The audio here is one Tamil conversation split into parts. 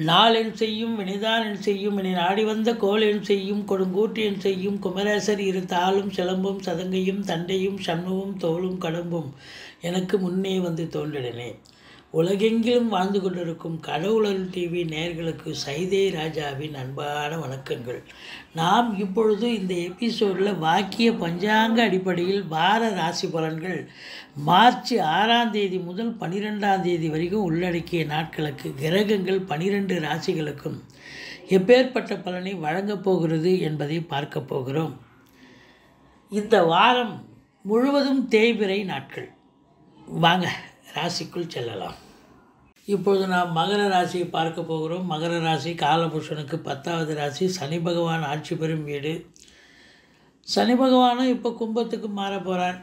நாளென் செய்யும் வினைதானென் செய்யும் இனி நாடி வந்த கோலென் செய்யும் கொடுங்கூற்றியன் செய்யும் குமரேசர் இரு தாளும் சிலம்பும் சதங்கையும் தண்டையும் சண்முகம் தோளும் கடம்பும் எனக்கு முன்னே வந்து தோன்றிடனே உலகெங்கிலும் வாழ்ந்து கொண்டிருக்கும் கடவுளர் டிவி நேயர்களுக்கு சைதே ராஜாவின் அன்பான வணக்கங்கள் நாம் இப்பொழுது இந்த எபிசோடில் வாக்கிய பஞ்சாங்க அடிப்படையில் வார ராசி பலன்கள் மார்ச் ஆறாம் தேதி முதல் பன்னிரெண்டாம் தேதி வரைக்கும் உள்ளடக்கிய நாட்களுக்கு கிரகங்கள் பனிரெண்டு ராசிகளுக்கும் எப்பேற்பட்ட பலனை வழங்கப் போகிறது என்பதை பார்க்க போகிறோம் இந்த வாரம் முழுவதும் தேய்பிறை நாட்கள் வாங்க ராசிக்குள் செல்லலாம் இப்பொழுது நாம் மகர ராசியை பார்க்க போகிறோம் மகர ராசி காலபுருஷனுக்கு பத்தாவது ராசி சனி பகவான் ஆட்சி பெறும் வீடு சனி பகவானும் இப்போ கும்பத்துக்கு மாற போகிறார்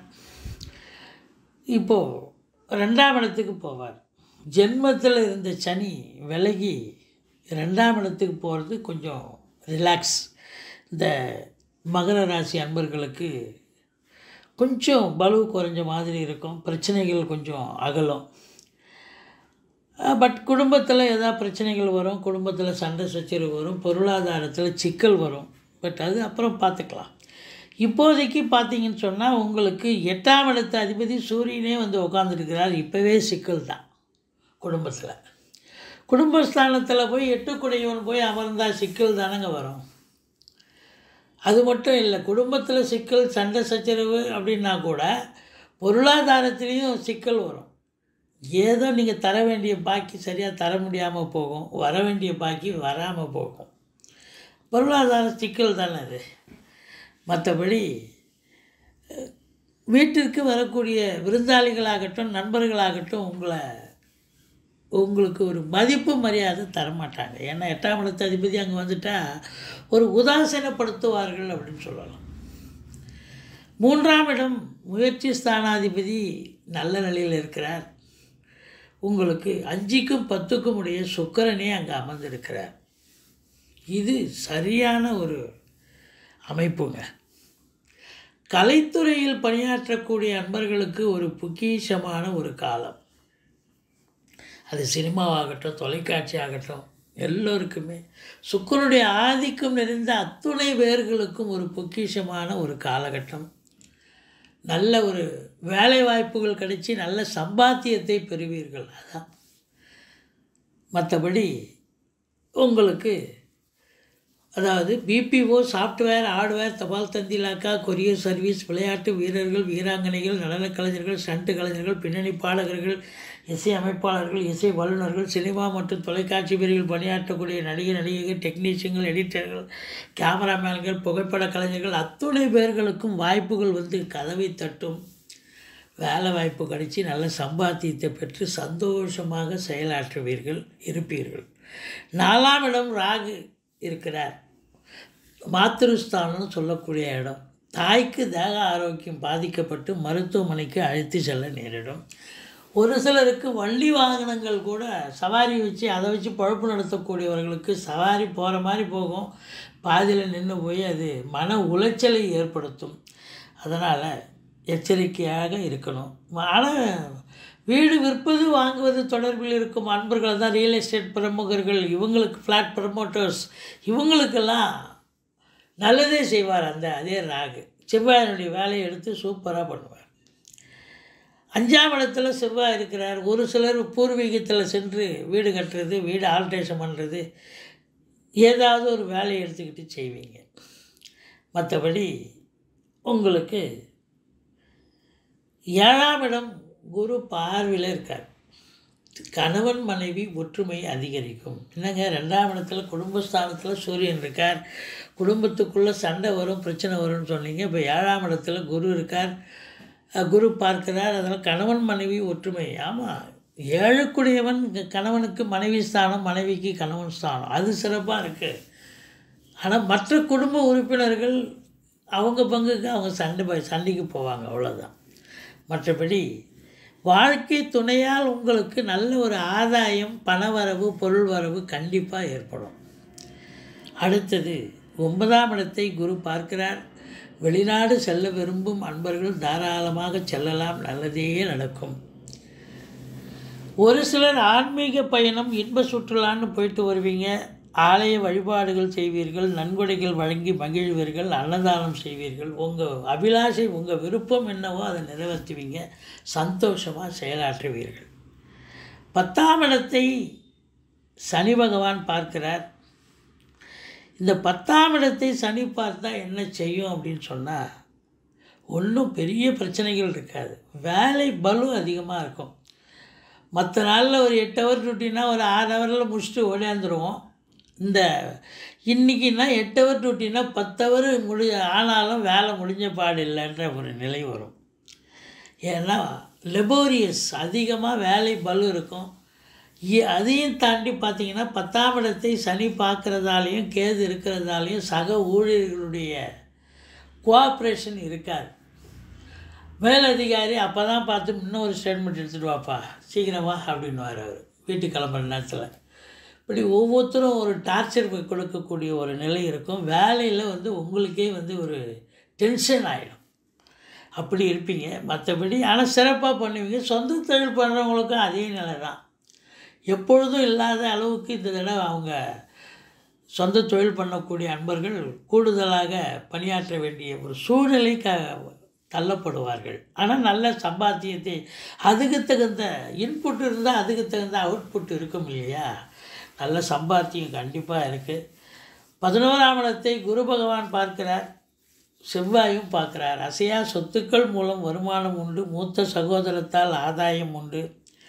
இப்போது ரெண்டாம் இடத்துக்கு போவார் ஜென்மத்தில் இருந்த சனி விலகி ரெண்டாம் இடத்துக்கு போகிறது கொஞ்சம் ரிலாக்ஸ் இந்த மகர ராசி அன்பர்களுக்கு கொஞ்சம் பலு குறைஞ்ச மாதிரி இருக்கும் பிரச்சனைகள் கொஞ்சம் அகலும் பட் குடும்பத்தில் ஏதாவது பிரச்சனைகள் வரும் குடும்பத்தில் சண்டை சச்சரவு வரும் பொருளாதாரத்தில் சிக்கல் வரும் பட் அது அப்புறம் பார்த்துக்கலாம் இப்போதைக்கு பார்த்தீங்கன்னு சொன்னால் உங்களுக்கு எட்டாம் இடத்து அதிபதி சூரியனே வந்து உட்காந்துருக்கிறார் இப்போவே சிக்கல் தான் குடும்பத்தில் குடும்பஸ்தானத்தில் போய் எட்டுக்குடையவன் போய் அமர்ந்தால் சிக்கல் தானங்க வரும் அது மட்டும் இல்லை குடும்பத்தில் சிக்கல் சண்டை சச்சரவு அப்படின்னா கூட பொருளாதாரத்துலேயும் சிக்கல் வரும் ஏதோ நீங்கள் தர வேண்டிய பாக்கி சரியாக தர முடியாமல் போகும் வர வேண்டிய பாக்கி வராமல் போகும் பொருளாதார சிக்கல் தானே அது மற்றபடி வீட்டிற்கு வரக்கூடிய விருந்தாளிகளாகட்டும் நண்பர்களாகட்டும் உங்களை உங்களுக்கு ஒரு மதிப்பு மரியாதை தரமாட்டாங்க ஏன்னா எட்டாம் இடத்து அதிபதி அங்கே வந்துட்டால் ஒரு உதாசீனப்படுத்துவார்கள் அப்படின்னு சொல்லலாம் மூன்றாம் இடம் முயற்சி ஸ்தானாதிபதி நல்ல நிலையில் இருக்கிறார் உங்களுக்கு அஞ்சுக்கும் பத்துக்கும் உடைய சுக்கரனே அங்கே அமர்ந்திருக்கிறார் இது சரியான ஒரு அமைப்புங்க கலைத்துறையில் பணியாற்றக்கூடிய அன்பர்களுக்கு ஒரு பொக்கிஷமான ஒரு காலம் அது சினிமாவாகட்டும் தொலைக்காட்சி ஆகட்டும் எல்லோருக்குமே சுக்கரனுடைய ஆதிக்கம் நிறைந்த அத்துணை பேர்களுக்கும் ஒரு பொக்கிஷமான ஒரு காலகட்டம் நல்ல ஒரு வேலை வாய்ப்புகள் கிடைச்சி நல்ல சம்பாத்தியத்தை பெறுவீர்கள் அதான் மற்றபடி உங்களுக்கு அதாவது பிபிஓ சாஃப்ட்வேர் ஹார்ட்வேர் தபால் தந்தி இலாக்கா கொரியர் சர்வீஸ் விளையாட்டு வீரர்கள் வீராங்கனைகள் நடனக் கலைஞர்கள் ஸ்டண்ட் கலைஞர்கள் பின்னணி பாடகர்கள் இசை அமைப்பாளர்கள் இசை வல்லுநர்கள் சினிமா மற்றும் தொலைக்காட்சி பிரிவில் பணியாற்றக்கூடிய நடிகை நடிகைகள் டெக்னீஷியன்கள் எடிட்டர்கள் கேமராமேன்கள் புகைப்பட கலைஞர்கள் அத்துணை பேர்களுக்கும் வாய்ப்புகள் வந்து கதவை தட்டும் வேலை வாய்ப்பு கிடைச்சி நல்ல சம்பாத்தியத்தை பெற்று சந்தோஷமாக செயலாற்றுவீர்கள் இருப்பீர்கள் நாலாம் இடம் ராகு இருக்கிறார் மாத்திருஸ்தானம்னு சொல்லக்கூடிய இடம் தாய்க்கு தேக ஆரோக்கியம் பாதிக்கப்பட்டு மருத்துவமனைக்கு அழைத்து செல்ல நேரிடும் ஒரு சிலருக்கு வண்டி வாகனங்கள் கூட சவாரி வச்சு அதை வச்சு பழப்பு நடத்தக்கூடியவர்களுக்கு சவாரி போகிற மாதிரி போகும் பாதியில் நின்று போய் அது மன உளைச்சலை ஏற்படுத்தும் அதனால் எச்சரிக்கையாக இருக்கணும் ஆனால் வீடு விற்பது வாங்குவது தொடர்பில் இருக்கும் அன்பர்கள் தான் ரியல் எஸ்டேட் பிரமுகர்கள் இவங்களுக்கு ஃப்ளாட் ப்ரமோட்டர்ஸ் இவங்களுக்கெல்லாம் நல்லதே செய்வார் அந்த அதே ராகு செவ்வாயினுடைய வேலையை எடுத்து சூப்பராக பண்ணுவார் அஞ்சாம் இடத்துல செவ்வாய் இருக்கிறார் ஒரு சிலர் பூர்வீகத்தில் சென்று வீடு கட்டுறது வீடு ஆல்ட்ரேஷன் பண்ணுறது ஏதாவது ஒரு வேலையை எடுத்துக்கிட்டு செய்வீங்க மற்றபடி உங்களுக்கு ஏழாம் இடம் குரு பார்வையில் இருக்கார் கணவன் மனைவி ஒற்றுமை அதிகரிக்கும் என்னங்க ரெண்டாம் இடத்துல குடும்பஸ்தானத்தில் சூரியன் இருக்கார் குடும்பத்துக்குள்ளே சண்டை வரும் பிரச்சனை வரும்னு சொன்னீங்க இப்போ ஏழாம் இடத்துல குரு இருக்கார் குரு பார்க்கிறார் அதனால் கணவன் மனைவி ஒற்றுமை ஆமாம் ஏழுக்குடையவன் கணவனுக்கு மனைவி ஸ்தானம் மனைவிக்கு கணவன் ஸ்தானம் அது சிறப்பாக இருக்குது ஆனால் மற்ற குடும்ப உறுப்பினர்கள் அவங்க பங்குக்கு அவங்க சண்டை சண்டைக்கு போவாங்க அவ்வளோதான் மற்றபடி வாழ்க்கை துணையால் உங்களுக்கு நல்ல ஒரு ஆதாயம் பணவரவு பொருள் வரவு கண்டிப்பாக ஏற்படும் அடுத்தது ஒன்பதாம் இடத்தை குரு பார்க்கிறார் வெளிநாடு செல்ல விரும்பும் அன்பர்கள் தாராளமாக செல்லலாம் நல்லதே நடக்கும் ஒரு சிலர் ஆன்மீக பயணம் இன்ப சுற்றுலான்னு போயிட்டு வருவீங்க ஆலய வழிபாடுகள் செய்வீர்கள் நன்கொடைகள் வழங்கி மகிழ்வீர்கள் அன்னதானம் செய்வீர்கள் உங்கள் அபிலாஷை உங்கள் விருப்பம் என்னவோ அதை நிறைவேற்றுவீங்க சந்தோஷமாக செயலாற்றுவீர்கள் பத்தாம் இடத்தை சனி பகவான் பார்க்கிறார் இந்த பத்தாம் இடத்தை சனி பார்த்தா என்ன செய்யும் அப்படின்னு சொன்னால் ஒன்றும் பெரிய பிரச்சனைகள் இருக்காது வேலை பலு அதிகமாக இருக்கும் மற்ற நாளில் ஒரு எட்டு ஹவர் டியூட்டினா ஒரு ஆறு ஹவரில் முடிச்சுட்டு ஓடியாந்துருவோம் இந்த இன்றைக்கின்னா எட்டு ஹவர் டியூட்டினா பத்து ஹவர் முடி ஆனாலும் வேலை முடிஞ்ச பாடு இல்லைன்ற ஒரு நிலை வரும் ஏன்னா லெபோரியஸ் அதிகமாக வேலை பலு இருக்கும் இ- அதையும் தாண்டி பார்த்தீங்கன்னா பத்தாம் இடத்தை சனி பார்க்குறதாலையும் கேது இருக்கிறதாலையும் சக ஊழியர்களுடைய கோஆப்ரேஷன் இருக்காது மேலதிகாரி அப்போ தான் பார்த்து இன்னொரு ஸ்டேட்மெண்ட் எடுத்துகிட்டு வாப்பா சீக்கிரம் வா அப்படின்னுவார் அவர் வீட்டுக்கு கிளம்புற நேரத்தில் இப்படி ஒவ்வொருத்தரும் ஒரு டார்ச்சர் கொடுக்கக்கூடிய ஒரு நிலை இருக்கும் வேலையில் வந்து உங்களுக்கே வந்து ஒரு டென்ஷன் ஆகிடும் அப்படி இருப்பீங்க மற்றபடி ஆனால் சிறப்பாக பண்ணுவீங்க சொந்த தொழில் பண்ணுறவங்களுக்கும் அதே நிலை தான் எப்பொழுதும் இல்லாத அளவுக்கு இந்த தடவை அவங்க சொந்த தொழில் பண்ணக்கூடிய அன்பர்கள் கூடுதலாக பணியாற்ற வேண்டிய ஒரு சூழ்நிலை க தள்ளப்படுவார்கள் ஆனால் நல்ல சம்பாத்தியத்தை அதுக்கு தகுந்த இன்புட் இருந்தால் அதுக்கு தகுந்த அவுட்புட் இருக்கும் இல்லையா நல்ல சம்பாத்தியம் கண்டிப்பாக இருக்குது பதினோராம் இடத்தை குரு பகவான் பார்க்கிறார் செவ்வாயும் பார்க்கிறார் அசையா சொத்துக்கள் மூலம் வருமானம் உண்டு மூத்த சகோதரத்தால் ஆதாயம் உண்டு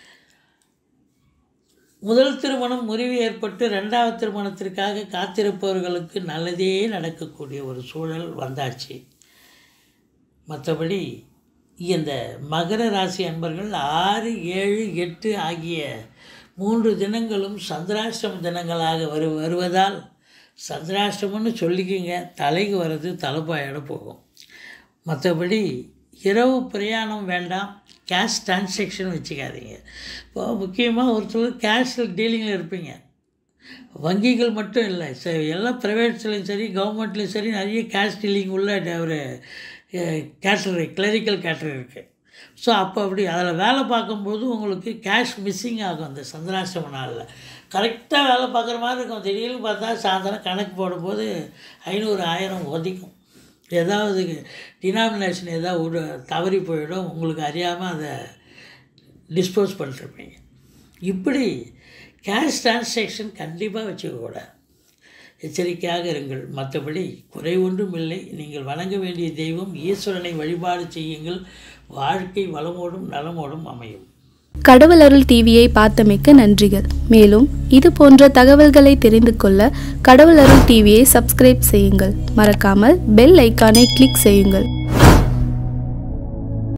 முதல் திருமணம் முறிவு ஏற்பட்டு ரெண்டாவது திருமணத்திற்காக காத்திருப்பவர்களுக்கு நல்லதே நடக்கக்கூடிய ஒரு சூழல் வந்தாச்சு மற்றபடி இந்த மகர ராசி அன்பர்கள் ஆறு ஏழு எட்டு ஆகிய மூன்று தினங்களும் சந்திராஷ்டம தினங்களாக வரு வருவதால் சந்திராஷ்டமம்னு சொல்லிக்கிங்க தலைக்கு வர்றது தலைப்பாயோட போகும் மற்றபடி இரவு பிரயாணம் வேண்டாம் கேஷ் டிரான்சாக்ஷன் வச்சுக்காதீங்க இப்போ முக்கியமாக ஒரு சிலர் கேஷ் டீலிங்கில் இருப்பீங்க வங்கிகள் மட்டும் இல்லை சரி எல்லாம் ப்ரைவேட்ஸ்லையும் சரி கவர்மெண்ட்லேயும் சரி நிறைய கேஷ் டீலிங் உள்ள ட- ஒரு கேட்டரி கிளரிக்கல் கேட்டரி இருக்குது ஸோ அப்போ அப்படி அதில் வேலை பார்க்கும்போது உங்களுக்கு கேஷ் மிஸ்ஸிங் ஆகும் அந்த சந்திராஷ்டம நாளில் கரெக்டாக வேலை பார்க்குற மாதிரி இருக்கும் திடீர்னு பார்த்தா சாயந்தரம் கணக்கு போடும்போது ஐநூறு ஆயிரம் ஒதிக்கும் ஏதாவது டினாமினேஷன் ஏதாவது விட தவறி போயிடும் உங்களுக்கு அறியாமல் அதை டிஸ்போஸ் பண்ணிருப்பீங்க இப்படி கேஷ் டிரான்சாக்ஷன் கண்டிப்பாக வச்சுக்கக்கூடாது எச்சரிக்கையாக இருங்கள் மற்றபடி குறை ஒன்றும் இல்லை நீங்கள் வணங்க வேண்டிய தெய்வம் ஈஸ்வரனை வழிபாடு செய்யுங்கள் வாழ்க்கை வளமோடும் நலமோடும் அமையும் கடவுள் அருள் டிவியை பார்த்தமைக்கு நன்றிகள் மேலும் இது போன்ற தகவல்களை தெரிந்து கொள்ள கடவுள் அருள் டிவியை சப்ஸ்கிரைப் செய்யுங்கள் மறக்காமல் பெல் ஐக்கானை கிளிக் செய்யுங்கள்